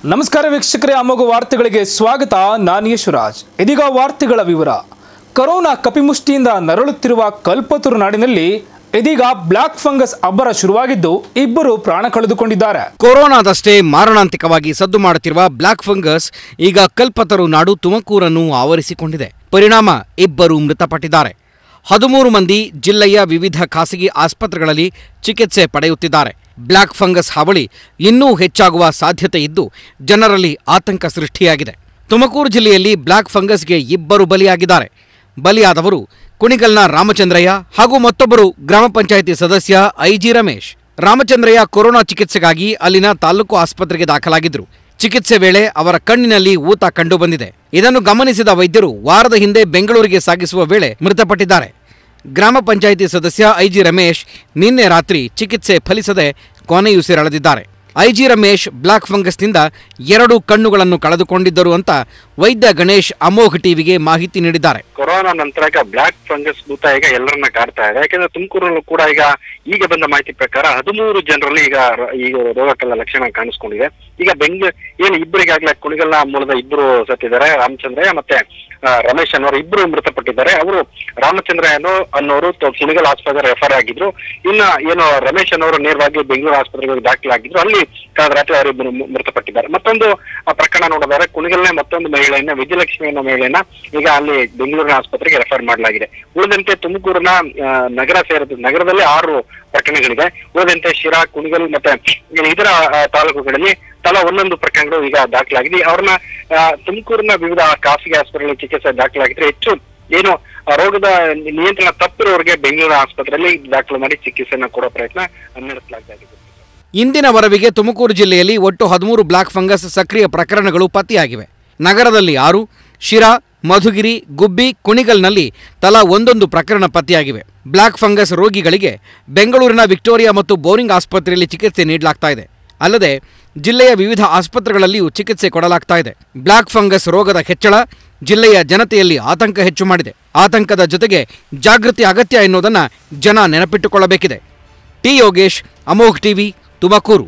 ನಮಸ್ಕಾರ ವೀಕ್ಷಕರೇ ಅಮೋಘ ವಾರ್ತೆಗಳಿಗೆ ಸ್ವಾಗತ ನಾನು ಯಶುರಾಜ್ ಇದೀಗ ವಾರ್ತೆಗಳ ವಿವರ ಕರೋನಾ ಕಪಿಮುಷ್ಟಿಯಿಂದ ನರಳುತ್ತಿರುವ ಕಲ್ಪತರು ನಾಡಿನಲ್ಲಿ ಇದೀಗ ಬ್ಲಾಕ್ ಫಂಗಸ್ ಅಬ್ಬರ ಶುರುವಾಗಿದ್ದು ಇಬ್ಬರು ಪ್ರಾಣ ಕಳೆದುಕೊಂಡಿದ್ದಾರೆ ಕೊರೋನಾದಷ್ಟೇ ಮಾರಣಾಂತಿಕವಾಗಿ ಸದ್ದು ಮಾಡುತ್ತಿರುವ ಬ್ಲಾಕ್ ಫಂಗಸ್ ಈಗ ಕಲ್ಪತರು ನಾಡು ತುಮಕೂರನ್ನು ಆವರಿಸಿಕೊಂಡಿದೆ ಪರಿಣಾಮ ಇಬ್ಬರು ಮೃತಪಟ್ಟಿದ್ದಾರೆ ಹದಿಮೂರು ಮಂದಿ ಜಿಲ್ಲೆಯ ವಿವಿಧ ಖಾಸಗಿ ಆಸ್ಪತ್ರೆಗಳಲ್ಲಿ ಚಿಕಿತ್ಸೆ ಪಡೆಯುತ್ತಿದ್ದಾರೆ ಬ್ಲಾಕ್ ಫಂಗಸ್ ಹಾವಳಿ ಇನ್ನೂ ಹೆಚ್ಚಾಗುವ ಸಾಧ್ಯತೆ ಇದ್ದು ಜನರಲ್ಲಿ ಆತಂಕ ಸೃಷ್ಟಿಯಾಗಿದೆ ತುಮಕೂರು ಜಿಲ್ಲೆಯಲ್ಲಿ ಬ್ಲಾಕ್ ಫಂಗಸ್ಗೆ ಇಬ್ಬರು ಬಲಿಯಾಗಿದ್ದಾರೆ ಬಲಿಯಾದವರು ಕುಣಿಗಲ್ನ ರಾಮಚಂದ್ರಯ್ಯ ಹಾಗೂ ಮತ್ತೊಬ್ಬರು ಗ್ರಾಮ ಪಂಚಾಯಿತಿ ಸದಸ್ಯ ಐಜಿ ರಮೇಶ್ ರಾಮಚಂದ್ರಯ್ಯ ಕೊರೋನಾ ಚಿಕಿತ್ಸೆಗಾಗಿ ಅಲ್ಲಿನ ತಾಲೂಕು ಆಸ್ಪತ್ರೆಗೆ ದಾಖಲಾಗಿದ್ರು ಚಿಕಿತ್ಸೆ ವೇಳೆ ಅವರ ಕಣ್ಣಿನಲ್ಲಿ ಊತ ಕಂಡುಬಂದಿದೆ ಇದನ್ನು ಗಮನಿಸಿದ ವೈದ್ಯರು ವಾರದ ಹಿಂದೆ ಬೆಂಗಳೂರಿಗೆ ಸಾಗಿಸುವ ವೇಳೆ ಮೃತಪಟ್ಟಿದ್ದಾರೆ ಗ್ರಾಮ ಪಂಚಾಯಿತಿ ಸದಸ್ಯ ಐಜಿ ರಮೇಶ್ ನಿನ್ನೆ ರಾತ್ರಿ ಚಿಕಿತ್ಸೆ ಫಲಿಸದೆ ಕೊನೆಯುಸಿರೆಳೆದಿದ್ದಾರೆ ಐಜಿ ರಮೇಶ್ ಬ್ಲಾಕ್ ಫಂಗಸ್ನಿಂದ ಎರಡು ಕಣ್ಣುಗಳನ್ನು ಕಳೆದುಕೊಂಡಿದ್ದರು ಅಂತ ವೈದ್ಯ ಗಣೇಶ್ ಅಮೋಘ್ ಟಿವಿಗೆ ಮಾಹಿತಿ ನೀಡಿದ್ದಾರೆ ಕೊರೋನಾ ನಂತರ ಈಗ ಬ್ಲಾಕ್ ಫಂಗಸ್ ಭೂತ ಈಗ ಎಲ್ಲರನ್ನ ಕಾಡ್ತಾ ಇದೆ ಯಾಕಂದ್ರೆ ತುಮಕೂರಲ್ಲೂ ಕೂಡ ಈಗ ಈಗ ಬಂದ ಮಾಹಿತಿ ಪ್ರಕಾರ ಹದಿಮೂರು ಜನರಲ್ಲಿ ಈಗ ರ- ಈಗ ರೋಗಕ್ಕೆಲ್ಲ ಲಕ್ಷಣ ಕಾಣಿಸ್ಕೊಂಡಿದೆ ಈಗ ಬೆಂಗಳೂರು ಏನು ಇಬ್ಬರಿಗಾಗ್ಲೇ ಕುಣಿಗಲ್ನ ಮೂಲದ ಇಬ್ಬರು ಸತ್ತಿದ್ದಾರೆ ರಾಮಚಂದ್ರಯ್ಯ ಮತ್ತೆ ಆ, ರಮೇಶ್ ಅನ್ನೋರು ಇಬ್ಬರು ಮೃತಪಟ್ಟಿದ್ದಾರೆ ಅವರು ರಾಮಚಂದ್ರ ಅನ್ನೋ ಅನ್ನೋರು ತ- ಕುಣಿಗಲ್ ಆಸ್ಪತ್ರೆ ರೆಫರ್ ಆಗಿದ್ರು ಇನ್ನ ಏನು ರಮೇಶ್ ಅನ್ನೋರು ನೇರವಾಗಿ ಬೆಂಗಳೂರು ಆಸ್ಪತ್ರೆಗೆ ಹೋಗಿ ದಾಖಲಾಗಿದ್ರು ಅಲ್ಲಿ ಕಳೆದ ರಾತ್ರಿ ಅವರಿಬ್ಬರು ಮೃ- ಮೃತಪಟ್ಟಿದ್ದಾರೆ ಮತ್ತೊಂದು ಆ, ಪ್ರಕರಣ ನೋಡಿದರೆ ಕುಣಿಗಲ್ನೇ ಮತ್ತೊಂದು ಮಹಿಳೆಯನ್ನ ವಿಜಯಲಕ್ಷ್ಮಿ ಅನ್ನೋ ಮಹಿಳೆಯನ್ನ ಈಗ ಅಲ್ಲಿ ಬೆಂಗಳೂರಿನ ಆಸ್ಪತ್ರೆಗೆ ರೆಫರ್ ಮಾಡಲಾಗಿದೆ ಉಳಿದಂತೆ ತುಮಕೂರಿನ ಆ, ನಗರ ಸೇರಿದ ನಗರದಲ್ಲಿ ಆರು ಪ್ರಕರಣಗಳಿದೆ ಉಳಿದಂತೆ ಶಿರಾ ಕುಣಿಗಲ್ ಮತ್ತೆ ಏನು ಇತರ ಆ, ತಾಲೂಕುಗಳಲ್ಲಿ ತಲಾ ಒಂದೊಂದು ಪ್ರಕರಣಗಳು ಈಗ ದಾಖಲಾಗಿದೆ ಅವ್ರನ್ನ ಆ, ತುಮಕೂರಿನ ವಿವಿಧ ಖಾಸಗಿ ಆಸ್ಪತ್ರೆಗಳಲ್ಲಿ ಚಿಕಿತ್ಸೆ ದಾಖಲಾಗಿದ್ರೆ ಹೆಚ್ಚು ಏನು ಆ, ರೋಗದ ನಿಯಂತ್ರಣ ತಪ್ಪಿರೋರಿಗೆ ಬೆಂಗಳೂರು ಆಸ್ಪತ್ರೆಯಲ್ಲಿ ದಾಖಲು ಮಾಡಿ ಚಿಕಿತ್ಸೆನ ಕೊಡೋ ಪ್ರಯತ್ನ ನಡೆಸಲಾಗ್ತಾ ಇದೆ ಇಂದಿನವರೆವಿಗೆ ತುಮಕೂರು ಜಿಲ್ಲೆಯಲ್ಲಿ ಒಟ್ಟು ಹದಿಮೂರು ಬ್ಲಾಕ್ ಫಂಗಸ್ ಸಕ್ರಿಯ ಪ್ರಕರಣಗಳು ಪತ್ತೆಯಾಗಿವೆ ನಗರದಲ್ಲಿ ಆರು ಶಿರಾ ಮಧುಗಿರಿ ಗುಬ್ಬಿ ಕುಣಿಗಲ್ನಲ್ಲಿ ತಲಾ ಒಂದೊಂದು ಪ್ರಕರಣ ಪತ್ತೆಯಾಗಿವೆ ಬ್ಲಾಕ್ ಫಂಗಸ್ ರೋಗಿಗಳಿಗೆ ಬೆಂಗಳೂರಿನ ವಿಕ್ಟೋರಿಯಾ ಮತ್ತು ಬೋರಿಂಗ್ ಆಸ್ಪತ್ರೆಯಲ್ಲಿ ಚಿಕಿತ್ಸೆ ನೀಡಲಾಗ್ತಾ ಇದೆ ಅಲ್ಲದೆ ಜಿಲ್ಲೆಯ ವಿವಿಧ ಆಸ್ಪತ್ರೆಗಳಲ್ಲಿಯೂ ಚಿಕಿತ್ಸೆ ಕೊಡಲಾಗ್ತಾ ಇದೆ ಬ್ಲಾಕ್ ಫಂಗಸ್ ರೋಗದ ಹೆಚ್ಚಳ ಜಿಲ್ಲೆಯ ಜನತೆಯಲ್ಲಿ ಆತಂಕ ಹೆಚ್ಚು ಮಾಡಿದೆ ಆತಂಕದ ಜೊತೆಗೆ ಜಾಗೃತಿ ಅಗತ್ಯ ಎನ್ನುವುದನ್ನು ಜನ ನೆನಪಿಟ್ಟುಕೊಳ್ಳಬೇಕಿದೆ T Yogesh Amogh TV Tumakuru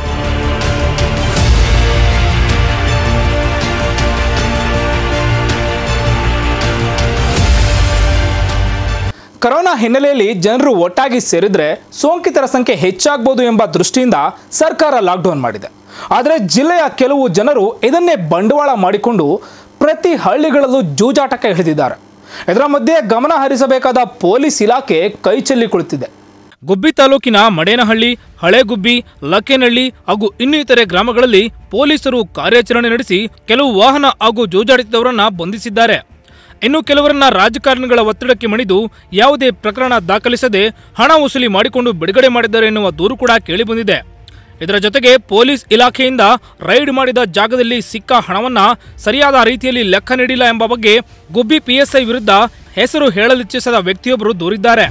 corona ಹಿನ್ನೆಲೆಯಲ್ಲಿ ಜನರು ಒಟ್ಟಾಗಿ ಸೇರಿದ್ರೆ ಸೋಂಕಿತರ ಸಂಖ್ಯೆ ಹೆಚ್ಚಾಗಬಹುದು ಎಂಬ ದೃಷ್ಟಿಯಿಂದ ಸರ್ಕಾರ ಲಾಕ್ಡೌನ್ ಮಾಡಿದೆ ಆದರೆ ಜಿಲ್ಲೆಯ ಕೆಲವು ಜನರು ಇದನ್ನೇ ಬಂಡವಾಳ ಮಾಡಿಕೊಂಡು ಪ್ರತಿ ಹಳ್ಳಿಗಳಲ್ಲೂ ಜೂಜಾಟಕ್ಕೆ ಇಳಿದಿದ್ದಾರೆ ಇದರ ಮಧ್ಯೆ ಗಮನ ಹರಿಸಬೇಕಾದ ಪೊಲೀಸ್ ಇಲಾಖೆ ಕೈ ಚೆಲ್ಲಿ ಕುಳಿತಿದೆ ಗುಬ್ಬಿ ತಾಲೂಕಿನ ಮಡೇನಹಳ್ಳಿ ಹಳೆಗುಬ್ಬಿ ಲಕ್ಕೇನಹಳ್ಳಿ ಹಾಗೂ ಇನ್ನಿತರೆ ಗ್ರಾಮಗಳಲ್ಲಿ ಪೊಲೀಸರು ಕಾರ್ಯಾಚರಣೆ ನಡೆಸಿ ಕೆಲವು ವಾಹನ ಹಾಗೂ ಜೂಜಾಡಿಸಿದವರನ್ನ ಬಂಧಿಸಿದ್ದಾರೆ ಇನ್ನು ಕೆಲವರನ್ನ ರಾಜಕಾರಣಿಗಳ ಒತ್ತಡಕ್ಕೆ ಮಣಿದು ಯಾವುದೇ ಪ್ರಕರಣ ದಾಖಲಿಸದೆ ಹಣ ವಸೂಲಿ ಮಾಡಿಕೊಂಡು ಬಿಡುಗಡೆ ಮಾಡಿದ್ದಾರೆ ಎನ್ನುವ ದೂರು ಕೂಡ ಕೇಳಿಬಂದಿದೆ ಇದರ ಜೊತೆಗೆ ಪೊಲೀಸ್ ಇಲಾಖೆಯಿಂದ ರೈಡ್ ಮಾಡಿದ ಜಾಗದಲ್ಲಿ ಸಿಕ್ಕ ಹಣವನ್ನ ಸರಿಯಾದ ರೀತಿಯಲ್ಲಿ ಲೆಕ್ಕ ನೀಡಿಲ್ಲ ಎಂಬ ಬಗ್ಗೆ ಗುಬ್ಬಿ ಪಿಎಸ್ಐ ವಿರುದ್ಧ ಹೆಸರು ಹೇಳಲಿಚ್ಛಿಸದ ವ್ಯಕ್ತಿಯೊಬ್ಬರು ದೂರಿದ್ದಾರೆ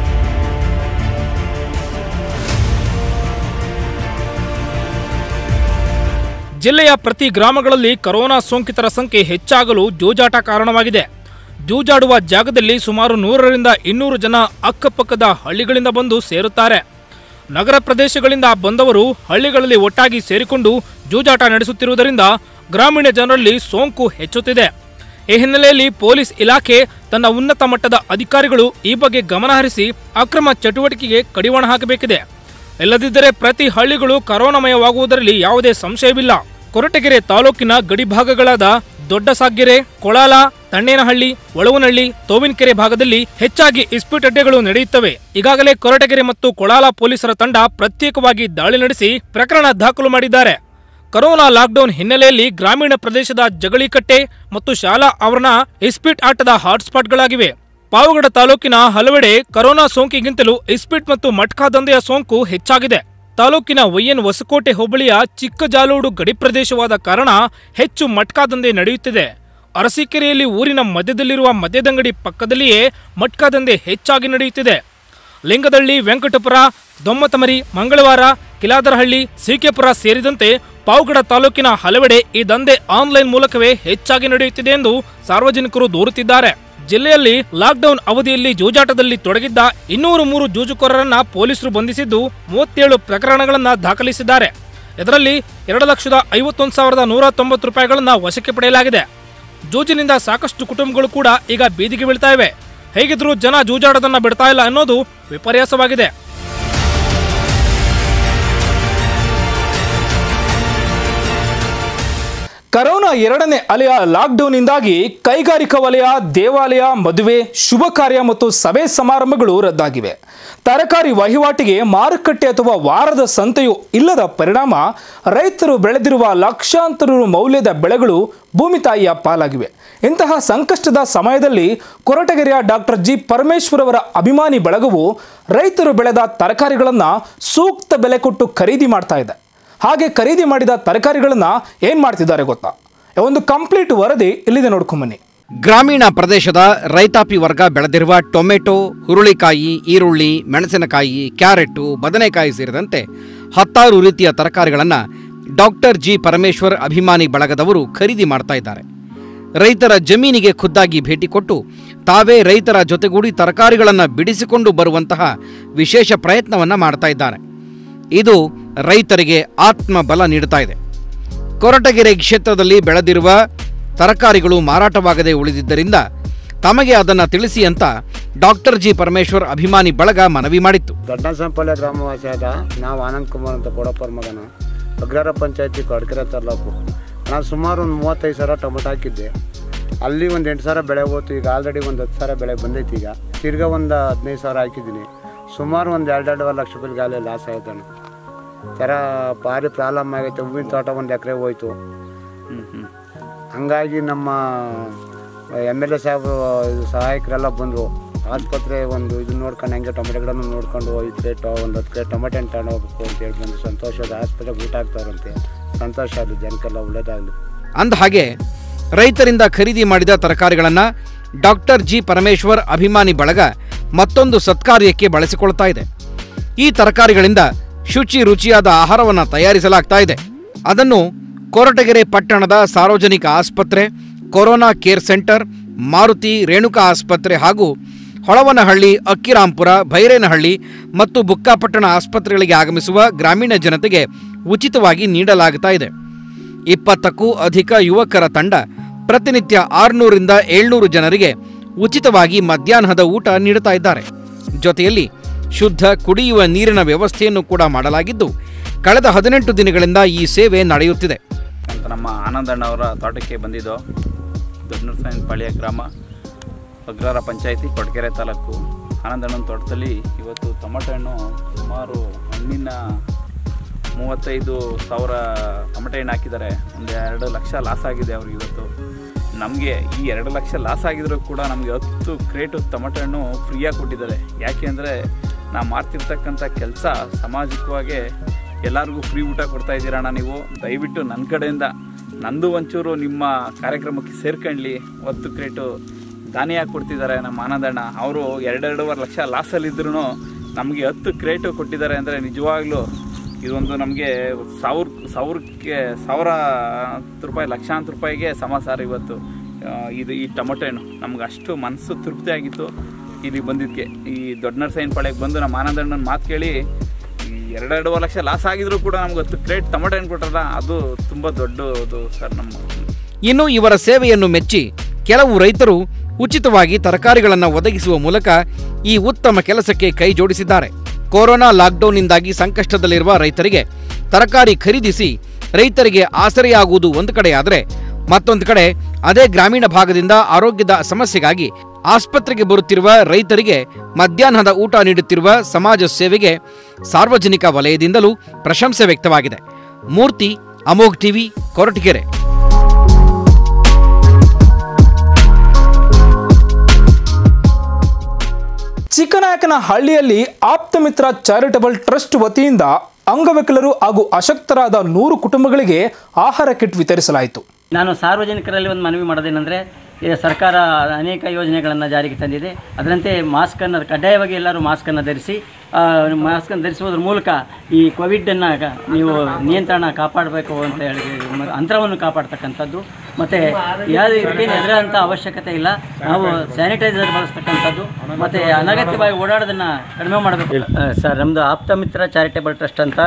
ಜಿಲ್ಲೆಯ ಪ್ರತಿ ಗ್ರಾಮಗಳಲ್ಲಿ ಕರೋನಾ ಸೋಂಕಿತರ ಸಂಖ್ಯೆ ಹೆಚ್ಚಾಗಲು ಜೂಜಾಟ ಕಾರಣವಾಗಿದೆ ಜೂಜಾಡುವ ಜಾಗದಲ್ಲಿ ಸುಮಾರು ನೂರರಿಂದ ಇನ್ನೂರು ಜನ ಅಕ್ಕಪಕ್ಕದ ಹಳ್ಳಿಗಳಿಂದ ಬಂದು ಸೇರುತ್ತಾರೆ ನಗರ ಪ್ರದೇಶಗಳಿಂದ ಬಂದವರು ಹಳ್ಳಿಗಳಲ್ಲಿ ಒಟ್ಟಾಗಿ ಸೇರಿಕೊಂಡು ಜೂಜಾಟ ನಡೆಸುತ್ತಿರುವುದರಿಂದ ಗ್ರಾಮೀಣ ಜನರಲ್ಲಿ ಸೋಂಕು ಹೆಚ್ಚುತ್ತಿದೆ ಈ ಹಿನ್ನೆಲೆಯಲ್ಲಿ ಪೊಲೀಸ್ ಇಲಾಖೆ ತನ್ನ ಉನ್ನತ ಮಟ್ಟದ ಅಧಿಕಾರಿಗಳು ಈ ಬಗ್ಗೆ ಗಮನಹರಿಸಿ ಅಕ್ರಮ ಚಟುವಟಿಕೆಗೆ ಕಡಿವಾಣ ಹಾಕಬೇಕಿದೆ ಇಲ್ಲದಿದ್ದರೆ ಪ್ರತಿ ಹಳ್ಳಿಗಳು ಕರೋನಾಮಯವಾಗುವುದರಲ್ಲಿ ಯಾವುದೇ ಸಂಶಯವಿಲ್ಲ ಕೊರಟಗೆರೆ ತಾಲೂಕಿನ ಗಡಿಭಾಗಗಳಾದ ದೊಡ್ಡಸಾಗ್ಗೆರೆ ಕೊಳಾಲ ತಣ್ಣೇನಹಳ್ಳಿ ಒಳವನಹಳ್ಳಿ ತೋವಿನಕೆರೆ ಭಾಗದಲ್ಲಿ ಹೆಚ್ಚಾಗಿ ಇಸ್ಪೀಟ್ ಅಡ್ಡೆಗಳು ನಡೆಯುತ್ತವೆ ಈಗಾಗಲೇ ಕೊರಟಗೆರೆ ಮತ್ತು ಕೊಳಾಲ ಪೊಲೀಸರ ತಂಡ ಪ್ರತ್ಯೇಕವಾಗಿ ದಾಳಿ ನಡೆಸಿ ಪ್ರಕರಣ ದಾಖಲು ಮಾಡಿದ್ದಾರೆ ಕರೋನಾ ಲಾಕ್ಡೌನ್ ಹಿನ್ನೆಲೆಯಲ್ಲಿ ಗ್ರಾಮೀಣ ಪ್ರದೇಶದ ಜಗಳಿಕಟ್ಟೆ ಮತ್ತು ಶಾಲಾ ಆವರಣ ಇಸ್ಪೀಟ್ ಆಟದ ಹಾಟ್ಸ್ಪಾಟ್ಗಳಾಗಿವೆ ಪಾವಗಡ ತಾಲೂಕಿನ ಹಲವೆಡೆ ಕರೋನಾ ಸೋಂಕಿಗಿಂತಲೂ ಇಸ್ಪೀಟ್ ಮತ್ತು ಮಟ್ಕಾ ದಂಧೆಯ ಸೋಂಕು ಹೆಚ್ಚಾಗಿದೆ ತಾಲೂಕಿನ ವೈಎನ್ ಹೊಸಕೋಟೆ ಹೋಬಳಿಯ ಚಿಕ್ಕಜಾಲೂಡು ಗಡಿ ಪ್ರದೇಶವಾದ ಕಾರಣ ಹೆಚ್ಚು ಮಟ್ಕಾ ದಂಧೆ ನಡೆಯುತ್ತಿದೆ ಅರಸೀಕೆರೆಯಲ್ಲಿ ಊರಿನ ಮಧ್ಯದಲ್ಲಿರುವ ಮದ್ಯದಂಗಡಿ ಪಕ್ಕದಲ್ಲಿಯೇ ಮಟ್ಕಾ ದಂಧೆ ಹೆಚ್ಚಾಗಿ ನಡೆಯುತ್ತಿದೆ ಲಿಂಗದಳ್ಳಿ ವೆಂಕಟಪುರ ದೊಮ್ಮತಮರಿ ಮಂಗಳವಾರ ಕಿಲಾದರಹಳ್ಳಿ ಸಿಕೆಪುರ ಸೇರಿದಂತೆ ಪಾವಗಡ ತಾಲೂಕಿನ ಹಲವೆಡೆ ಈ ದಂಧೆ ಆನ್ಲೈನ್ ಮೂಲಕವೇ ಹೆಚ್ಚಾಗಿ ನಡೆಯುತ್ತಿದೆ ಎಂದು ಸಾರ್ವಜನಿಕರು ದೂರುತ್ತಿದ್ದಾರೆ ಜಿಲ್ಲೆಯಲ್ಲಿ ಲಾಕ್ಡೌನ್ ಅವಧಿಯಲ್ಲಿ ಜೂಜಾಟದಲ್ಲಿ ತೊಡಗಿದ್ದ ಇನ್ನೂರು ಮೂರು ಜೂಜುಕೋರರನ್ನ ಪೊಲೀಸರು ಬಂಧಿಸಿದ್ದು ಮೂವತ್ತೇಳು ಪ್ರಕರಣಗಳನ್ನ ದಾಖಲಿಸಿದ್ದಾರೆ ಇದರಲ್ಲಿ ಎರಡು ಲಕ್ಷದ ಐವತ್ತೊಂದು ಸಾವಿರದ ನೂರ ತೊಂಬತ್ತು ರೂಪಾಯಿಗಳನ್ನು ವಶಕ್ಕೆ ಪಡೆಯಲಾಗಿದೆ ಜೂಜಿನಿಂದ ಸಾಕಷ್ಟು ಕುಟುಂಬಗಳು ಕೂಡ ಈಗ ಬೀದಿಗೆ ಬೀಳ್ತಾ ಇವೆ ಹೇಗಿದ್ರೂ ಜನ ಜೂಜಾಡೋದನ್ನ ಬಿಡ್ತಾ ಇಲ್ಲ ಅನ್ನೋದು ವಿಪರ್ಯಾಸವಾಗಿದೆ ಕರೋನಾ ಎರಡನೇ ಅಲೆಯ ಲಾಕ್ಡೌನ್ನಿಂದಾಗಿ ಕೈಗಾರಿಕಾ ವಲಯ ದೇವಾಲಯ ಮದುವೆ ಶುಭ ಕಾರ್ಯ ಮತ್ತು ಸಭೆ ಸಮಾರಂಭಗಳು ರದ್ದಾಗಿವೆ ತರಕಾರಿ ವಹಿವಾಟಿಗೆ ಮಾರುಕಟ್ಟೆ ಅಥವಾ ವಾರದ ಸಂತೆಯು ಇಲ್ಲದ ಪರಿಣಾಮ ರೈತರು ಬೆಳೆದಿರುವ ಲಕ್ಷಾಂತರ ರು ಮೌಲ್ಯದ ಬೆಳೆಗಳು ಭೂಮಿ ತಾಯಿಯ ಪಾಲಾಗಿವೆ ಇಂತಹ ಸಂಕಷ್ಟದ ಸಮಯದಲ್ಲಿ ಕೊರಟಗೆರೆಯ ಡಾಕ್ಟರ್ ಜಿ ಪರಮೇಶ್ವರ್ ಅವರ ಅಭಿಮಾನಿ ಬಳಗವು ರೈತರು ಬೆಳೆದ ತರಕಾರಿಗಳನ್ನು ಸೂಕ್ತ ಬೆಲೆ ಕೊಟ್ಟು ಖರೀದಿ ಮಾಡ್ತಾ ಇದೆ ಹಾಗೆ ಖರೀದಿ ಮಾಡಿದ ತರಕಾರಿಗಳನ್ನ ಏನ್ ಮಾಡ್ತಿದ್ದಾರೆ ಗೊತ್ತಾ ಒಂದು ಕಂಪ್ಲೀಟ್ ವರದಿ ಇಲ್ಲಿದೆ ನೋಡ್ಕೊಂಬನ್ನಿ ಗ್ರಾಮೀಣ ಪ್ರದೇಶದ ರೈತಾಪಿ ವರ್ಗ ಬೆಳೆದಿರುವ ಟೊಮೆಟೊ ಹುರುಳಿಕಾಯಿ ಈರುಳ್ಳಿ ಮೆಣಸಿನಕಾಯಿ ಕ್ಯಾರೆಟ್ಟು ಬದನೆಕಾಯಿ ಸೇರಿದಂತೆ ಹತ್ತಾರು ರೀತಿಯ ತರಕಾರಿಗಳನ್ನು ಡಾಕ್ಟರ್ ಜಿ ಪರಮೇಶ್ವರ್ ಅಭಿಮಾನಿ ಬಳಗದವರು ಖರೀದಿ ಮಾಡ್ತಾ ಇದ್ದಾರೆ ರೈತರ ಜಮೀನಿಗೆ ಖುದ್ದಾಗಿ ಭೇಟಿ ಕೊಟ್ಟು ತಾವೇ ರೈತರ ಜೊತೆಗೂಡಿ ತರಕಾರಿಗಳನ್ನು ಬಿಡಿಸಿಕೊಂಡು ಬರುವಂತಹ ವಿಶೇಷ ಪ್ರಯತ್ನವನ್ನು ಮಾಡ್ತಾ ಇದ್ದಾರೆ ಇದು ರೈತರಿಗೆ ಆತ್ಮಬಲ ನೀಡುತ್ತಾ ಇದೆ ಕೊರಟಗೆರೆ ಕ್ಷೇತ್ರದಲ್ಲಿ ಬೆಳೆದಿರುವ ತರಕಾರಿಗಳು ಮಾರಾಟವಾಗದೆ ಉಳಿದಿದ್ದರಿಂದ ತಮಗೆ ಅದನ್ನು ತಿಳಿಸಿ ಅಂತ ಡಾಕ್ಟರ್ ಜಿ ಪರಮೇಶ್ವರ್ ಅಭಿಮಾನಿ ಬಳಗ ಮನವಿ ಮಾಡಿತ್ತು ದೊಡ್ಡಸಂಪಲ್ಯ ಗ್ರಾಮವಾಸಿಯಾದ ನಾವು ಆನಂದ್ ಕುಮಾರ್ ಅಂತ ಕೊಡಪ್ಪರ ಮಗನು ಅಗ್ರಹಾರ ಪಂಚಾಯತಿ ಕೊಡಕೆರೆ ತಾಲೂಕು ನಾನು ಸುಮಾರು ಒಂದು ಮೂವತ್ತೈದು ಸಾವಿರ ಟೊಮೆಟೊ ಹಾಕಿದ್ದೆ ಅಲ್ಲಿ ಒಂದು ಎಂಟು ಸಾವಿರ ಬೆಳೆ ಹೋಯ್ತು ಈಗ ಆಲ್ರೆಡಿ ಒಂದು ಹತ್ತು ಸಾವಿರ ಬೆಳೆ ಬಂದೈತಿ ಈಗ ತಿರ್ಗಾ ಒಂದು ಹದಿನೈದು ಸಾವಿರ ಹಾಕಿದ್ದೀನಿ ಸುಮಾರು ಒಂದು ಎರಡೆರಡುವರೆ ಲಕ್ಷ ರೂಪಾಯಿ ಗಾಲಿ ಲಾಸ್ ಆಯ್ತಾನೆ ಥರ ಭಾರಿ ಪ್ರಾಬ್ಲಮ್ ಆಗೈತೆ ಹೂವಿನ ತೋಟ ಒಂದು ಎಕರೆ ಹೋಯ್ತು ಹಂಗಾಗಿ ನಮ್ಮ ಎಮ್ ಎಲ್ ಎ ಸಾಹೇಬರು ಇದು ಸಹಾಯಕರೆಲ್ಲ ಬಂದರು ಆಸ್ಪತ್ರೆ ಒಂದು ಇದು ನೋಡ್ಕೊಂಡು ಹಂಗೆ ಟೊಮೆಟೊ ಗಿಡನೂ ನೋಡ್ಕೊಂಡು ಐದು ಪ್ಲೇಟ್ ಒಂದು ಹತ್ತು ಪ್ಲೇಟ್ ಟೊಮೆಟೊ ಹಣ್ಣು ತಗೊಂಡು ಹೋಗ್ಬೇಕು ಅಂತ ಹೇಳಿ ಬಂದು ಸಂತೋಷದ ಆಸ್ಪತ್ರೆಗೆ ಊಟ ಆಗ್ತಾರಂತೆ ಸಂತೋಷ ಆಗಲಿ ಜನಕ್ಕೆಲ್ಲ ಒಳ್ಳೇದಾಗಲಿ ಅಂದ ಹಾಗೆ ರೈತರಿಂದ ಖರೀದಿ ಮಾಡಿದ ತರಕಾರಿಗಳನ್ನು ಡಾಕ್ಟರ್ ಜಿ ಪರಮೇಶ್ವರ್ ಅಭಿಮಾನಿ ಬಳಗ ಮತ್ತೊಂದು ಸತ್ಕಾರ್ಯಕ್ಕೆ ಬಳಸಿಕೊಳ್ತಾ ಇದೆ ಈ ತರಕಾರಿಗಳಿಂದ ಶುಚಿ ರುಚಿಯಾದ ಆಹಾರವನ್ನು ತಯಾರಿಸಲಾಗ್ತಾ ಇದೆ ಅದನ್ನು ಕೊರಟಗೆರೆ ಪಟ್ಟಣದ ಸಾರ್ವಜನಿಕ ಆಸ್ಪತ್ರೆ corona care centre Maruti Renuka ಆಸ್ಪತ್ರೆ ಹಾಗೂ ಹೊಳವನಹಳ್ಳಿ ಅಕ್ಕಿರಾಂಪುರ ಭೈರೇನಹಳ್ಳಿ ಮತ್ತು ಬುಕ್ಕಾಪಟ್ಟಣ ಆಸ್ಪತ್ರೆಗಳಿಗೆ ಆಗಮಿಸುವ ಗ್ರಾಮೀಣ ಜನತೆಗೆ ಉಚಿತವಾಗಿ ನೀಡಲಾಗುತ್ತಾ ಇದೆ ಇಪ್ಪತ್ತಕ್ಕೂ ಅಧಿಕ ಯುವಕರ ತಂಡ ಪ್ರತಿನಿತ್ಯ ಆರುನೂರಿಂದ ಏಳ್ನೂರು ಜನರಿಗೆ ಉಚಿತವಾಗಿ ಮಧ್ಯಾಹ್ನದ ಊಟ ನೀಡುತ್ತಾ ಇದ್ದಾರೆ ಜೊತೆಯಲ್ಲಿ ಶುದ್ಧ ಕುಡಿಯುವ ನೀರಿನ ವ್ಯವಸ್ಥೆಯನ್ನು ಕೂಡ ಮಾಡಲಾಗಿದ್ದು ಕಳೆದ ಹದಿನೆಂಟು ದಿನಗಳಿಂದ ಈ ಸೇವೆ ನಡೆಯುತ್ತಿದೆ ಅಂತ ನಮ್ಮ ಆನಂದಣ್ಣವರ ತೋಟಕ್ಕೆ ಬಂದಿದ್ದು ದೊಡ್ಡನರಸಾಯನ ಪಾಳ್ಯ ಗ್ರಾಮ ಅಗ್ರಹಾರ ಪಂಚಾಯತಿ ಕೊಡಗೆರೆ ತಾಲೂಕು ಆನಂದಣ್ಣನ ತೋಟದಲ್ಲಿ ಇವತ್ತು ಟೊಮೆಟೊ ಹಣ್ಣು ಸುಮಾರು ಹಣ್ಣಿನ ಮೂವತ್ತೈದು ಸಾವಿರ ಟೊಮೆಟೊ ಹಣ್ಣು ಹಾಕಿದ್ದಾರೆ ಒಂದು ಎರಡು ಲಕ್ಷ ಲಾಸ್ ಆಗಿದೆ ಅವ್ರಿಗೆ ಇವತ್ತು ನಮಗೆ ಈ ಎರಡು ಲಕ್ಷ ಲಾಸ್ ಆಗಿದ್ರು ಕೂಡ ನಮಗೆ ಹತ್ತು ಕ್ರೇಟು ಟೊಮೆಟೊ ಹಣ್ಣು ಫ್ರೀಯಾಗಿ ಕೊಟ್ಟಿದ್ದಾರೆ ಯಾಕೆ ಅಂದರೆ ನಾ ಮಾಡ್ತಿರ್ತಕ್ಕಂಥ ಕೆಲಸ ಸಾಮಾಜಿಕವಾಗಿ ಎಲ್ಲರಿಗೂ ಫ್ರೀ ಊಟ ಕೊಡ್ತಾ ಇದ್ದೀರಣ್ಣ ನೀವು ದಯವಿಟ್ಟು ನನ್ನ ಕಡೆಯಿಂದ ನಂದು ಒಂಚೂರು ನಿಮ್ಮ ಕಾರ್ಯಕ್ರಮಕ್ಕೆ ಸೇರ್ಕೊಳ್ಳಿ ಹತ್ತು ಕ್ರೇಟು ದಾನಿಯಾಗಿ ಕೊಡ್ತಿದ್ದಾರೆ ನಮ್ಮ ಆನಂದಣ್ಣ ಅವರು ಎರಡೆರಡೂವರೆ ಲಕ್ಷ ಲಾಸಲ್ಲಿದ್ರೂ ನಮಗೆ ಹತ್ತು ಕ್ರೇಟು ಕೊಟ್ಟಿದ್ದಾರೆ ಅಂದರೆ ನಿಜವಾಗ್ಲೂ ಇದೊಂದು ನಮಗೆ ಸಾವಿರ ಸಾವಿರಕ್ಕೆ ಸಾವಿರ ರೂಪಾಯಿ ಲಕ್ಷಾಂತರ ರೂಪಾಯಿಗೆ ಸಮ ಸರ್ ಇವತ್ತು ಆ, ಇದು ಈ ಟೊಮೊಟೊ ಹಣ್ಣು ನಮ್ಗೆ ಅಷ್ಟು ಮನಸ್ಸು ತೃಪ್ತಿ ಆಗಿತ್ತು ಇಲ್ಲಿ ಬಂದಿದ್ದಕ್ಕೆ ಈ ದೊಡ್ಡ ನರ್ಸೈನ್ ಪಾಳ್ಯಕ್ಕೆ ಬಂದು ನಮ್ಮ ಆನಂದಣ್ಣನ ಮಾತು ಕೇಳಿ ಈ ಎರಡೆರಡೂವರೆ ಲಕ್ಷ ಲಾಸ್ ಆಗಿದ್ರು ಕೂಡ ನಮ್ಗೆ ಹತ್ತು ಕ್ರೇಟ್ ಟೊಮೊಟೊ ಹಣ್ಣು ಕೊಟ್ರಲ್ಲ ಅದು ತುಂಬ ದೊಡ್ಡದು ಸರ್ ನಮ್ಮ ಇನ್ನು ಇವರ ಸೇವೆಯನ್ನು ಮೆಚ್ಚಿ ಕೆಲವು ರೈತರು ಉಚಿತವಾಗಿ ತರಕಾರಿಗಳನ್ನು ಒದಗಿಸುವ ಮೂಲಕ ಈ ಉತ್ತಮ ಕೆಲಸಕ್ಕೆ ಕೈ ಜೋಡಿಸಿದ್ದಾರೆ ಕೊರೋನಾ ಲಾಕ್ಡೌನ್ನಿಂದಾಗಿ ಸಂಕಷ್ಟದಲ್ಲಿರುವ ರೈತರಿಗೆ ತರಕಾರಿ ಖರೀದಿಸಿ ರೈತರಿಗೆ ಆಸರೆಯಾಗುವುದು ಒಂದು ಕಡೆಯಾದರೆ ಮತ್ತೊಂದು ಕಡೆ ಅದೇ ಗ್ರಾಮೀಣ ಭಾಗದಿಂದ ಆರೋಗ್ಯದ ಸಮಸ್ಯೆಗಾಗಿ ಆಸ್ಪತ್ರೆಗೆ ಬರುತ್ತಿರುವ ರೈತರಿಗೆ ಮಧ್ಯಾಹ್ನದ ಊಟ ನೀಡುತ್ತಿರುವ ಸಮಾಜ ಸೇವೆಗೆ ಸಾರ್ವಜನಿಕ ವಲಯದಿಂದಲೂ ಪ್ರಶಂಸೆ ವ್ಯಕ್ತವಾಗಿದೆ ಮೂರ್ತಿ ಅಮೋಘ್ ಟಿವಿ ಕೊರಟಗೆರೆ ಚಿಕ್ಕನಾಯಕನ ಹಳ್ಳಿಯಲ್ಲಿ ಆಪ್ತಮಿತ್ರ ಚಾರಿಟಬಲ್ ಟ್ರಸ್ಟ್ ವತಿಯಿಂದ ಅಂಗವಿಕಲರು ಹಾಗೂ ಅಶಕ್ತರಾದ ನೂರು ಕುಟುಂಬಗಳಿಗೆ ಆಹಾರ ಕಿಟ್ ವಿತರಿಸಲಾಯಿತು ನಾನು ಸಾರ್ವಜನಿಕರಲ್ಲಿ ಒಂದು ಮನವಿ ಮಾಡೋದೇನೆಂದರೆ ಈ ಸರ್ಕಾರ ಅನೇಕ ಯೋಜನೆಗಳನ್ನು ಜಾರಿಗೆ ತಂದಿದೆ ಅದರಂತೆ ಮಾಸ್ಕನ್ನು ಕಡ್ಡಾಯವಾಗಿ ಎಲ್ಲರೂ ಮಾಸ್ಕನ್ನು ಧರಿಸಿ ಆ, ಮಾಸ್ಕನ್ನು ಧರಿಸುವುದರ ಮೂಲಕ ಈ ಕೋವಿಡನ್ನು ನೀವು ನಿಯಂತ್ರಣ ಕಾಪಾಡಬೇಕು ಅಂತ ಹೇಳಿ ಮ- ಅಂತರವನ್ನು ಕಾಪಾಡ್ತಕ್ಕಂಥದ್ದು ಮತ್ತು ಯಾವುದೇ ಇದಕ್ಕೇನು ಹೆದರೋಂಥ ಅವಶ್ಯಕತೆ ಇಲ್ಲ ನಾವು ಸ್ಯಾನಿಟೈಸರ್ ಬಳಸ್ತಕ್ಕಂಥದ್ದು ಮತ್ತು ಅನಗತ್ಯವಾಗಿ ಓಡಾಡೋದನ್ನು ಕಡಿಮೆ ಮಾಡಬೇಕು ಸರ್ ನಮ್ಮದು ಆಪ್ತಮಿತ್ರ ಚಾರಿಟೇಬಲ್ ಟ್ರಸ್ಟ್ ಅಂತ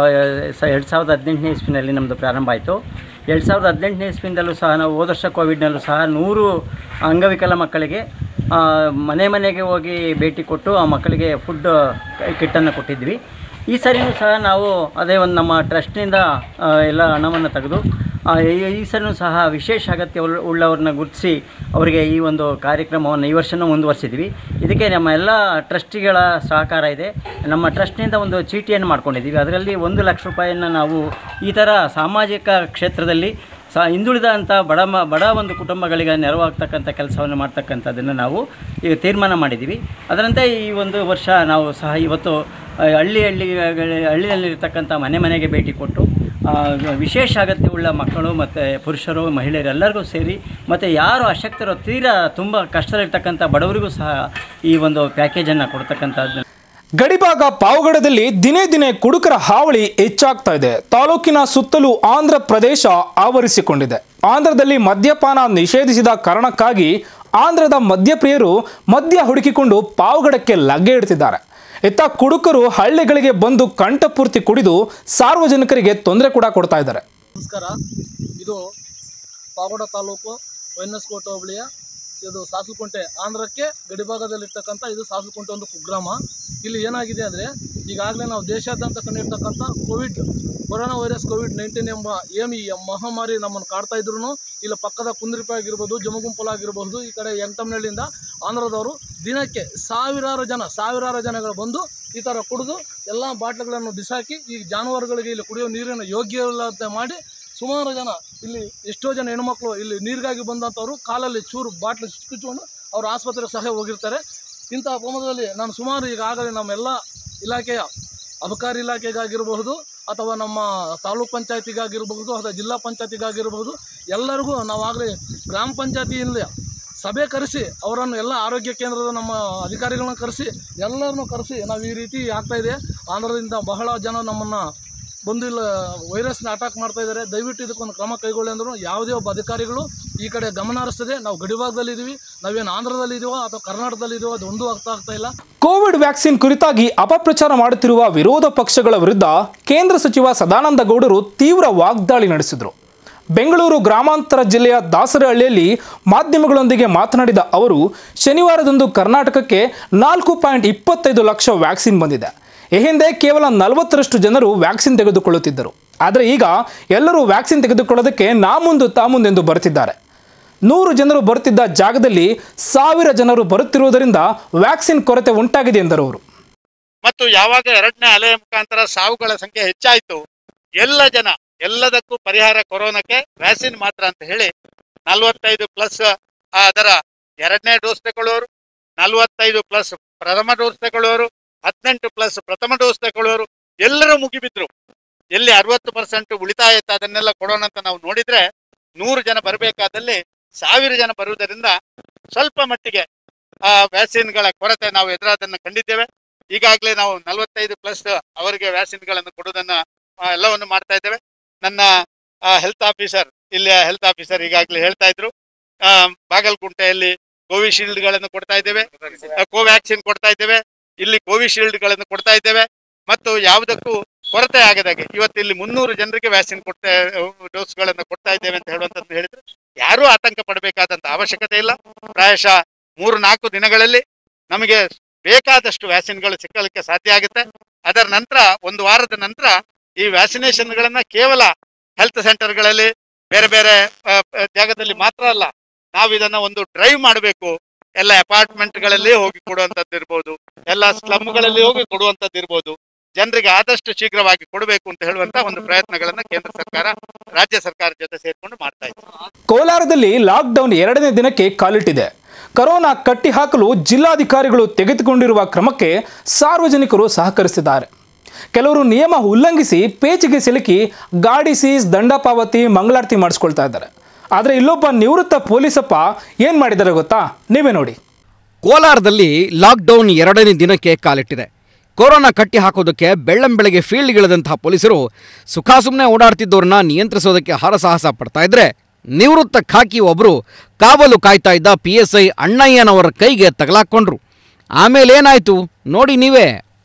ಎರಡು ಸಾವಿರದ ಹದಿನೆಂಟನೇ ಇಸ್ವಿನಲ್ಲಿ ನಮ್ಮದು ಪ್ರಾರಂಭ ಆಯಿತು ಎರಡು ಸಾವಿರದ ಹದಿನೆಂಟನೇ ಇಸ್ವಿಯಿಂದಲೂ ಸಹ ನಾವು ಹೋದ ವರ್ಷ ಕೋವಿಡ್ನಲ್ಲೂ ಸಹ ನೂರು ಅಂಗವಿಕಲ ಮಕ್ಕಳಿಗೆ ಆ, ಮನೆ ಮನೆಗೆ ಹೋಗಿ ಭೇಟಿ ಕೊಟ್ಟು ಆ ಮಕ್ಕಳಿಗೆ ಫುಡ್ ಕಿಟ್ಟನ್ನು ಕೊಟ್ಟಿದ್ವಿ ಈ ಸರಿನೂ ಸಹ ನಾವು ಅದೇ ಒಂದು ನಮ್ಮ ಟ್ರಸ್ಟ್ನಿಂದ ಆ, ಎಲ್ಲ ಹಣವನ್ನು ತೆಗೆದು ಆ, ಈ- ಈ ಸರಿನೂ ಸಹ ವಿಶೇಷ ಅಗತ್ಯ ಉಳ್ಳ- ಉಳ್ಳವ್ರನ್ನ ಗುರುತಿಸಿ ಅವರಿಗೆ ಈ ಒಂದು ಕಾರ್ಯಕ್ರಮವನ್ನು ಈ ವರ್ಷನೂ ಮುಂದುವರಿಸಿದ್ವಿ ಇದಕ್ಕೆ ನಮ್ಮ ಎಲ್ಲ ಟ್ರಸ್ಟಿಗಳ ಸಹಕಾರ ಇದೆ ನಮ್ಮ ಟ್ರಸ್ಟ್ನಿಂದ ಒಂದು ಚೀಟಿಯನ್ನು ಮಾಡ್ಕೊಂಡಿದ್ದೀವಿ ಅದರಲ್ಲಿ ಒಂದು ಲಕ್ಷ ರೂಪಾಯಿಯನ್ನು ನಾವು ಈ ಥರ ಸಾಮಾಜಿಕ ಕ್ಷೇತ್ರದಲ್ಲಿ ಸಹ ಹಿಂದುಳಿದ ಅಂಥ ಬಡ ಮ ಬಡ ಒಂದು ಕುಟುಂಬಗಳಿಗೆ ನೆರವಾಗ್ತಕ್ಕಂಥ ಕೆಲಸವನ್ನು ಮಾಡ್ತಕ್ಕಂಥದ್ದನ್ನು ನಾವು ಈಗ ತೀರ್ಮಾನ ಮಾಡಿದ್ದೀವಿ ಅದರಂತೆ ಈ ಒಂದು ವರ್ಷ ನಾವು ಸಹ ಇವತ್ತು ಆ, ಹಳ್ಳಿ ಹಳ್ಳಿ ಹಳ್ಳಿಯಲ್ಲಿರ್ತಕ್ಕಂಥ ಮನೆ ಮನೆಗೆ ಭೇಟಿ ಕೊಟ್ಟು ಆ, ವಿಶೇಷ ಅಗತ್ಯವುಳ್ಳ ಮಕ್ಕಳು ಮತ್ತು ಪುರುಷರು ಮಹಿಳೆಯರು ಎಲ್ಲರಿಗೂ ಸೇರಿ ಮತ್ತು ಯಾರು ಅಶಕ್ತರು ತೀರಾ ತುಂಬ ಕಷ್ಟದಲ್ಲಿರ್ತಕ್ಕಂಥ ಬಡವರಿಗೂ ಸಹ ಈ ಒಂದು ಪ್ಯಾಕೇಜನ್ನು ಕೊಡ್ತಕ್ಕಂಥದ್ದು ಗಡಿಭಾಗ ಪಾವಗಡದಲ್ಲಿ ದಿನೇ ದಿನೇ ಕುಡುಕರ ಹಾವಳಿ ಹೆಚ್ಚಾಗ್ತಾ ಇದೆ ತಾಲೂಕಿನ ಸುತ್ತಲೂ ಆಂಧ್ರ ಪ್ರದೇಶ ಆವರಿಸಿಕೊಂಡಿದೆ ಆಂಧ್ರದಲ್ಲಿ ಮದ್ಯಪಾನ ನಿಷೇಧಿಸಿದ ಕಾರಣಕ್ಕಾಗಿ ಆಂಧ್ರದ ಮದ್ಯಪ್ರಿಯರು ಮದ್ಯ ಹುಡುಕಿಕೊಂಡು ಪಾವಗಡಕ್ಕೆ ಲಗ್ಗೆ ಇಡ್ತಿದ್ದಾರೆ ಇತ್ತ ಕುಡುಕರು ಹಳ್ಳಿಗಳಿಗೆ ಬಂದು ಕಂಠಪೂರ್ತಿ ಕುಡಿದು ಸಾರ್ವಜನಿಕರಿಗೆ ತೊಂದರೆ ಕೂಡ ಕೊಡ್ತಾ ಇದ್ದಾರೆ ನಮಸ್ಕಾರ ಇದು ಪಾವಗಡ ತಾಲೂಕು ವೈನಸ್ಕೋಟೆ ಹೋಬಳಿಯ ಇದು ಸಾಸುಕುಂಟೆ ಆಂಧ್ರಕ್ಕೆ ಗಡಿಭಾಗದಲ್ಲಿರ್ತಕ್ಕಂಥ ಇದು ಸಾಸುಕುಂಟೆ ಒಂದು ಕುಗ್ರಾಮ ಇಲ್ಲಿ ಏನಾಗಿದೆ ಅಂದರೆ ಈಗಾಗಲೇ ನಾವು ದೇಶಾದ್ಯಂತ ಕಂಡಿರ್ತಕ್ಕಂಥ Covid corona virus Covid nineteen ಎಂಬ ಏನು ಈ ಮಹಾಮಾರಿ ನಮ್ಮನ್ನು ಕಾಡ್ತಾ ಇದ್ರು ಇಲ್ಲಿ ಪಕ್ಕದ ಕುಂದ್ರಿಪೆ ಆಗಿರ್ಬೋದು ಜಮಗುಂಪಲ ಆಗಿರ್ಬೋದು ಈ ಕಡೆ ಎಂಟಮ್ನಳ್ಳಿಯಿಂದ ಆಂಧ್ರದವರು ದಿನಕ್ಕೆ ಸಾವಿರಾರು ಜನ ಸಾವಿರಾರು ಜನಗಳು ಬಂದು ಈ ಥರ ಕುಡಿದು ಎಲ್ಲ ಬಾಟ್ಲುಗಳನ್ನು ಬಿಸಾಕಿ ಈ ಜಾನುವಾರುಗಳಿಗೆ ಇಲ್ಲಿ ಕುಡಿಯೋ ನೀರಿನ ಯೋಗ್ಯವಿಲ್ಲದಂತೆ ಮಾಡಿ ಸುಮಾರು ಜನ ಇಲ್ಲಿ ಎಷ್ಟೋ ಜನ ಹೆಣ್ಮಕ್ಳು ಇಲ್ಲಿ ನೀರಿಗಾಗಿ ಬಂದಂಥವ್ರು ಕಾಲಲ್ಲಿ ಚೂರು ಬಾಟ್ಲು ಚುಚ್ಚಿಕೊಂಡು ಅವ್ರು ಆಸ್ಪತ್ರೆಗೆ ಸಹ ಹೋಗಿರ್ತಾರೆ ಇಂತಹ ಪ್ರಮಾದದಲ್ಲಿ ನಾನು ಸುಮಾರು ಈಗಾಗಲೇ ನಮ್ಮೆಲ್ಲ ಇಲಾಖೆಯ ಅಬಕಾರಿ ಇಲಾಖೆಗಾಗಿರಬಹುದು ಅಥವಾ ನಮ್ಮ ತಾಲೂಕ್ ಪಂಚಾಯತಿಗಾಗಿರಬಹುದು ಅಥವಾ ಜಿಲ್ಲಾ ಪಂಚಾಯತಿಗಾಗಿರಬಹುದು ಎಲ್ಲರಿಗೂ ನಾವಾಗಲೇ ಗ್ರಾಮ ಪಂಚಾಯತಿಯಿಂದ ಸಭೆ ಕರೆಸಿ ಅವರನ್ನು ಎಲ್ಲ ಆರೋಗ್ಯ ಕೇಂದ್ರದ ನಮ್ಮ ಅಧಿಕಾರಿಗಳನ್ನ ಕರೆಸಿ ಎಲ್ಲರನ್ನೂ ಕರೆಸಿ ನಾವು ಈ ರೀತಿ ಆಗ್ತಾ ಇದೆ ಆಂಧ್ರದಿಂದ ಬಹಳ ಜನ ನಮ್ಮನ್ನು ಬಂದು ಇಲ್ಲ ವೈರಸ್ನ ಅಟ್ಯಾಕ್ ಮಾಡ್ತಾ ಇದ್ದಾರೆ ದಯವಿಟ್ಟು ಇದಕ್ಕೊಂದು ಕ್ರಮ ಕೈಗೊಳ್ಳಿ ಅಂದ್ರು ಯಾವುದೇ ಒಬ್ಬ ಅಧಿಕಾರಿಗಳು ಈ ಕಡೆ ಗಮನ ಹರಿಸ್ತದೆ ನಾವು ಗಡಿಭಾಗದಲ್ಲಿ ಇದ್ದೀವಿ ನಾವೇನು ಆಂಧ್ರದಲ್ಲಿ ಇದೀವೋ ಅಥವಾ ಕರ್ನಾಟಕದಲ್ಲಿ ಇದೀವೋ ಅದು ಒಂದೂ ಅರ್ಥ ಆಗ್ತಾ ಇಲ್ಲ ಕೋವಿಡ್ ವ್ಯಾಕ್ಸಿನ್ ಕುರಿತಾಗಿ ಅಪಪ್ರಚಾರ ಮಾಡುತ್ತಿರುವ ವಿರೋಧ ಪಕ್ಷಗಳ ವಿರುದ್ಧ ಕೇಂದ್ರ ಸಚಿವ ಸದಾನಂದ ಗೌಡರು ತೀವ್ರ ವಾಗ್ದಾಳಿ ನಡೆಸಿದರು ಬೆಂಗಳೂರು ಗ್ರಾಮಾಂತರ ಜಿಲ್ಲೆಯ ದಾಸರಹಳ್ಳಿಯಲ್ಲಿ ಮಾಧ್ಯಮಗಳೊಂದಿಗೆ ಮಾತನಾಡಿದ ಅವರು ಶನಿವಾರದಂದು ಕರ್ನಾಟಕಕ್ಕೆ ನಾಲ್ಕು ಪಾಯಿಂಟ್ ಇಪ್ಪತ್ತೈದು ಲಕ್ಷ ವ್ಯಾಕ್ಸಿನ್ ಬಂದಿದೆ ಈ ಹಿಂದೆ ಕೇವಲ ನಲವತ್ತರಷ್ಟು ಜನರು ವ್ಯಾಕ್ಸಿನ್ ತೆಗೆದುಕೊಳ್ಳುತ್ತಿದ್ದರು ಆದರೆ ಈಗ ಎಲ್ಲರೂ ವ್ಯಾಕ್ಸಿನ್ ತೆಗೆದುಕೊಳ್ಳೋದಕ್ಕೆ ನಾ ಮುಂದು ತಾ ಮುಂದೆಂದು ಬರುತ್ತಿದ್ದಾರೆ ನೂರು ಜನರು ಬರುತ್ತಿದ್ದ ಜಾಗದಲ್ಲಿ ಸಾವಿರ ಜನರು ಬರುತ್ತಿರುವುದರಿಂದ ವ್ಯಾಕ್ಸಿನ್ ಕೊರತೆ ಉಂಟಾಗಿದೆ ಎಂದರು ಅವರು ಮತ್ತು ಯಾವಾಗ ಎರಡನೇ ಅಲೆಯ ಮುಖಾಂತರ ಸಾವುಗಳ ಸಂಖ್ಯೆ ಹೆಚ್ಚಾಯಿತು ಎಲ್ಲ ಜನ ಎಲ್ಲದಕ್ಕೂ ಪರಿಹಾರ ಕೊರೋನಾಕ್ಕೆ ವ್ಯಾಕ್ಸಿನ್ ಮಾತ್ರ ಅಂತ ಹೇಳಿ ನಲವತ್ತೈದು ಪ್ಲಸ್ ಅದರ ಎರಡನೇ ಡೋಸ್ ತಗೊಳ್ಳೋರು ನಲವತ್ತೈದು ಪ್ಲಸ್ ಪ್ರಥಮ ಡೋಸ್ ತಗೊಳ್ಳೋರು ಹದಿನೆಂಟು ಪ್ಲಸ್ ಪ್ರಥಮ ಡೋಸ್ ತಗೊಳ್ಳೋರು ಎಲ್ಲರೂ ಮುಗಿಬಿದ್ರು ಎಲ್ಲಿ ಅರವತ್ತು ಪರ್ಸೆಂಟ್ ಉಳಿತಾಯ ಇತ್ತು ಅದನ್ನೆಲ್ಲ ಕೊಡೋಣ ಅಂತ ನಾವು ನೋಡಿದ್ರೆ ನೂರು ಜನ ಬರಬೇಕಾದಲ್ಲಿ ಸಾವಿರ ಜನ ಬರುವುದರಿಂದ ಸ್ವಲ್ಪ ಮಟ್ಟಿಗೆ ಆ ವ್ಯಾಕ್ಸಿನ್ಗಳ ಕೊರತೆ ನಾವು ಎದುರಾದನ್ನು ಕಂಡಿದ್ದೇವೆ ಈಗಾಗಲೇ ನಾವು ನಲವತ್ತೈದು ಪ್ಲಸ್ ಅವರಿಗೆ ವ್ಯಾಕ್ಸಿನ್ಗಳನ್ನು ಕೊಡುವುದನ್ನ ಆ, ಎಲ್ಲವನ್ನು ಮಾಡ್ತಾ ಇದ್ದೇವೆ ನನ್ನ ಹೆಲ್ತ್ ಆಫೀಸರ್ ಇಲ್ಲಿಯ ಹೆಲ್ತ್ ಆಫೀಸರ್ ಈಗಾಗಲೇ ಹೇಳ್ತಾ ಇದ್ರು ಆ, ಬಾಗಲಕುಂಟೆಯಲ್ಲಿ ಕೋವಿಶೀಲ್ಡ್ಗಳನ್ನು ಕೊಡ್ತಾ ಇದ್ದೇವೆ ಆ, ಕೋವ್ಯಾಕ್ಸಿನ್ ಕೊಡ್ತಾ ಇದ್ದೇವೆ ಇಲ್ಲಿ ಕೋವಿಶೀಲ್ಡ್ಗಳನ್ನು ಕೊಡ್ತಾ ಇದ್ದೇವೆ ಮತ್ತು ಯಾವುದಕ್ಕೂ ಕೊರತೆ ಆಗದಾಗೆ ಇವತ್ತು ಇಲ್ಲಿ ಮುನ್ನೂರು ಜನರಿಗೆ ವ್ಯಾಕ್ಸಿನ್ ಕೊಡ್ತಾ ಡೋಸ್ಗಳನ್ನು ಕೊಡ್ತಾ ಇದ್ದೇವೆ ಅಂತ ಹೇಳುವಂತದ್ದು ಹೇಳಿದ್ರೆ ಯಾರೂ ಆತಂಕ ಪಡಬೇಕಾದಂತ ಅವಶ್ಯಕತೆ ಇಲ್ಲ ಪ್ರಾಯಶಃ ಮೂರು ನಾಲ್ಕು ದಿನಗಳಲ್ಲಿ ನಮಗೆ ಬೇಕಾದಷ್ಟು ವ್ಯಾಕ್ಸಿನ್ಗಳು ಸಿಕ್ಕಲಿಕ್ಕೆ ಸಾಧ್ಯ ಆಗುತ್ತೆ ಅದರ ನಂತರ ಒಂದು ವಾರದ ನಂತರ ಈ ವ್ಯಾಕ್ಸಿನೇಷನ್ಗಳನ್ನ ಕೇವಲ ಹೆಲ್ತ್ ಸೆಂಟರ್ಗಳಲ್ಲಿ ಬೇರೆ ಬೇರೆ ಆ, ಆ, ಜಾಗದಲ್ಲಿ ಮಾತ್ರ ಅಲ್ಲ ನಾವು ಇದನ್ನ ಒಂದು ಡ್ರೈವ್ ಮಾಡಬೇಕು ಎಲ್ಲ ಅಪಾರ್ಟ್ಮೆಂಟ್ಗಳಲ್ಲಿ ಹೋಗಿ ಕೊಡುವಂತದ್ದು ಇರ್ಬೋದು ಎಲ್ಲ ಸ್ಲಮ್ಗಳಲ್ಲಿ ಹೋಗಿ ಕೊಡುವಂತದ್ದು ಇರ್ಬೋದು ಜನರಿಗೆ ಆದಷ್ಟು ಶೀಘ್ರವಾಗಿ ಕೊಡಬೇಕು ಅಂತ ಹೇಳುವಂತ ಒಂದು ಪ್ರಯತ್ನಗಳನ್ನ ಕೇಂದ್ರ ಸರ್ಕಾರ ರಾಜ್ಯ ಸರ್ಕಾರ ಜೊತೆ ಸೇರ್ಕೊಂಡು ಮಾಡ್ತಾ ಇದೆ ಕೋಲಾರದಲ್ಲಿ ಲಾಕ್ಡೌನ್ ಎರಡನೇ ದಿನಕ್ಕೆ ಕಾಲಿಟ್ಟಿದೆ ಕರೋನಾ ಕಟ್ಟಿ ಹಾಕಲು ಜಿಲ್ಲಾಧಿಕಾರಿಗಳು ತೆಗೆದುಕೊಂಡಿರುವ ಕ್ರಮಕ್ಕೆ ಸಾರ್ವಜನಿಕರು ಸಹಕರಿಸಿದ್ದಾರೆ ಕೆಲವರು ನಿಯಮ ಉಲ್ಲಂಘಿಸಿ ಪೇಚಿಗೆ ಸಿಲುಕಿ ಗಾಡಿ ಸೀಸ್ ದಂಡ ಪಾವತಿ ಮಂಗಳಾರತಿ ಮಾಡಿಸ್ಕೊಳ್ತಾ ಇದ್ದಾರೆ ಆದರೆ ಇಲ್ಲೊಬ್ಬ ನಿವೃತ್ತ ಪೊಲೀಸಪ್ಪ ಏನು ಮಾಡಿದ್ದಾರೆ ಗೊತ್ತಾ ನೀವೇ ನೋಡಿ ಕೋಲಾರದಲ್ಲಿ ಲಾಕ್ಡೌನ್ ಎರಡನೇ ದಿನಕ್ಕೆ ಕಾಲಿಟ್ಟಿದೆ ಕೊರೋನಾ ಕಟ್ಟಿ ಹಾಕೋದಕ್ಕೆ ಬೆಳ್ಳಂಬೆಳಗ್ಗೆ ಫೀಲ್ಡ್ಗಿಳಿದಂತಹ ಪೊಲೀಸರು ಸುಖಾಸುಮ್ಮನೆ ಓಡಾಡ್ತಿದ್ದವ್ರನ್ನ ನಿಯಂತ್ರಿಸೋದಕ್ಕೆ ಹರಸಾಹಸ ಪಡ್ತಾ ಇದ್ರೆ ನಿವೃತ್ತ ಖಾಕಿ ಒಬ್ಬರು ಕಾವಲು ಕಾಯ್ತಾ ಇದ್ದ ಪಿ ಎಸ್ ಐ ಅಣ್ಣಯ್ಯನವರ ಕೈಗೆ ತಗಲಾಕೊಂಡ್ರು ಆಮೇಲೆ ಏನಾಯ್ತು ನೋಡಿ ನೀವೇ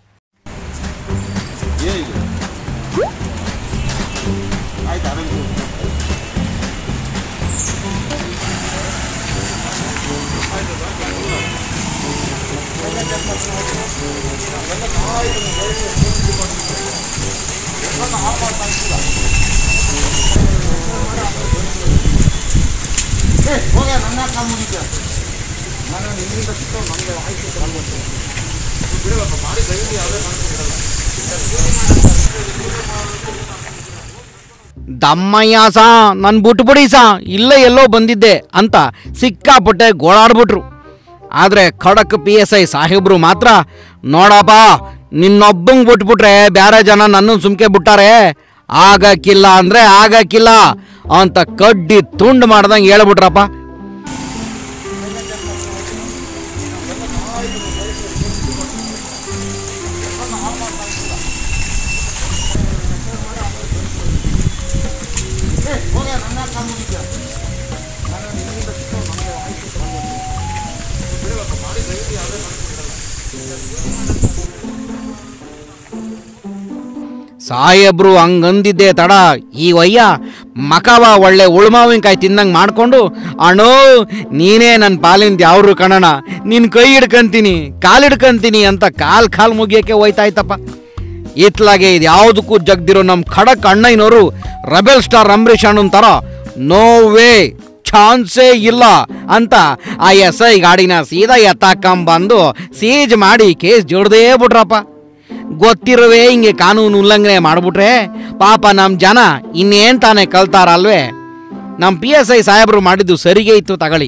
ದಮ್ಮಯ್ಯ ಸಾ ನನ್ ಬಿಟ್ಬಿಡಿ ಸಾ ಇಲ್ಲೇ ಎಲ್ಲೋ ಬಂದಿದ್ದೆ ಅಂತ ಸಿಕ್ಕಾಪಟ್ಟೆ ಗೋಳಾಡ್ಬಿಟ್ರು ಆದರೆ ಖಡಕ್ ಪಿ ಎಸ್ ಐ ಸಾಹೇಬ್ರು ಮಾತ್ರ ನೋಡಪ್ಪ ನಿನ್ನೊಬ್ಬಂಗ್ ಬಿಟ್ಬಿಟ್ರೆ ಬ್ಯಾರೆ ಜನ ನನ್ನನ್ನು ಸುಮ್ಕೆ ಬಿಟ್ಟಾರೆ ಆಗಕ್ಕಿಲ್ಲ ಅಂದ್ರೆ ಆಗಕ್ಕಿಲ್ಲ ಅಂತ ಕಡ್ಡಿ ತುಂಡು ಮಾಡ್ದಂಗೆ ಹೇಳ್ಬಿಟ್ರಪ್ಪ ಸಾಹೇಬ್ರು ಹಂಗಂದಿದ್ದೆ ತಡ ಈ ವಯ್ಯ ಮಕವ ಒಳ್ಳೆ ಉಳ್ಮಾವಿನಕಾಯಿ ತಿಂದಂಗೆ ಮಾಡ್ಕೊಂಡು ಅಣ್ಣೋ ನೀನೇ ನನ್ನ ಪಾಲಿಂದ ಯಾವ್ರು ಕಣಣ ನಿನ್ನ ಕೈ ಹಿಡ್ಕಂತೀನಿ ಕಾಲ್ ಹಿಡ್ಕಂತೀನಿ ಅಂತ ಕಾಲ್ ಕಾಲ್ ಮುಗಿಯಕ್ಕೆ ಹೋಯ್ತಾ ಇತ್ತಪ್ಪ ಇತ್ಲಾಗೆ ಇದು ಯಾವುದಕ್ಕೂ ಜಗ್ದಿರೋ ನಮ್ಮ ಖಡಕ್ ಅಣ್ಣಯ್ಯನವರು ರೆಬೆಲ್ ಸ್ಟಾರ್ ಅಂಬರೀಷ್ ಅಣ್ಣನ ಥರ ನೋ ವೇ ಚಾನ್ಸೇ ಇಲ್ಲ ಅಂತ ಆ ಎಸ್ ಐ ಗಾಡಿನ ಸೀದಾ ಎತ್ತಾಕಂಬಂದು ಸೀಜ್ ಮಾಡಿ ಕೇಸ್ ಜೋಡ್ದೇ ಬಿಟ್ರಪ್ಪ ಗೊತ್ತಿರುವೆ ಹಿಂಗೆ ಕಾನೂನು ಉಲ್ಲಂಘನೆ ಮಾಡ್ಬಿಟ್ರೆ ಪಾಪ ನಮ್ಮ ಜನ ಇನ್ನೇನ್ ತಾನೇ ಕಲ್ತಾರಲ್ವೇ ನಮ್ಮ ಪಿ ಎಸ್ ಐ ಸಾಹೇಬರು ಮಾಡಿದ್ದು ಸರಿಗೆ ಇತ್ತು ತಗೊಳ್ಳಿ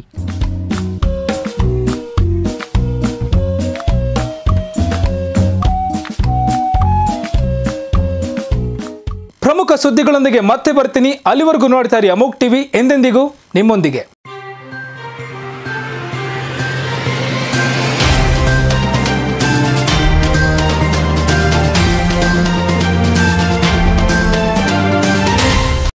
ಪ್ರಮುಖ ಸುದ್ದಿಗಳೊಂದಿಗೆ ಮತ್ತೆ ಬರ್ತೀನಿ ಅಲ್ಲಿವರೆಗೂ ನೋಡ್ತಾ ಇರಿ ಅಮೋಕ್ ಟಿವಿ ಎಂದೆಂದಿಗೂ ನಿಮ್ಮೊಂದಿಗೆ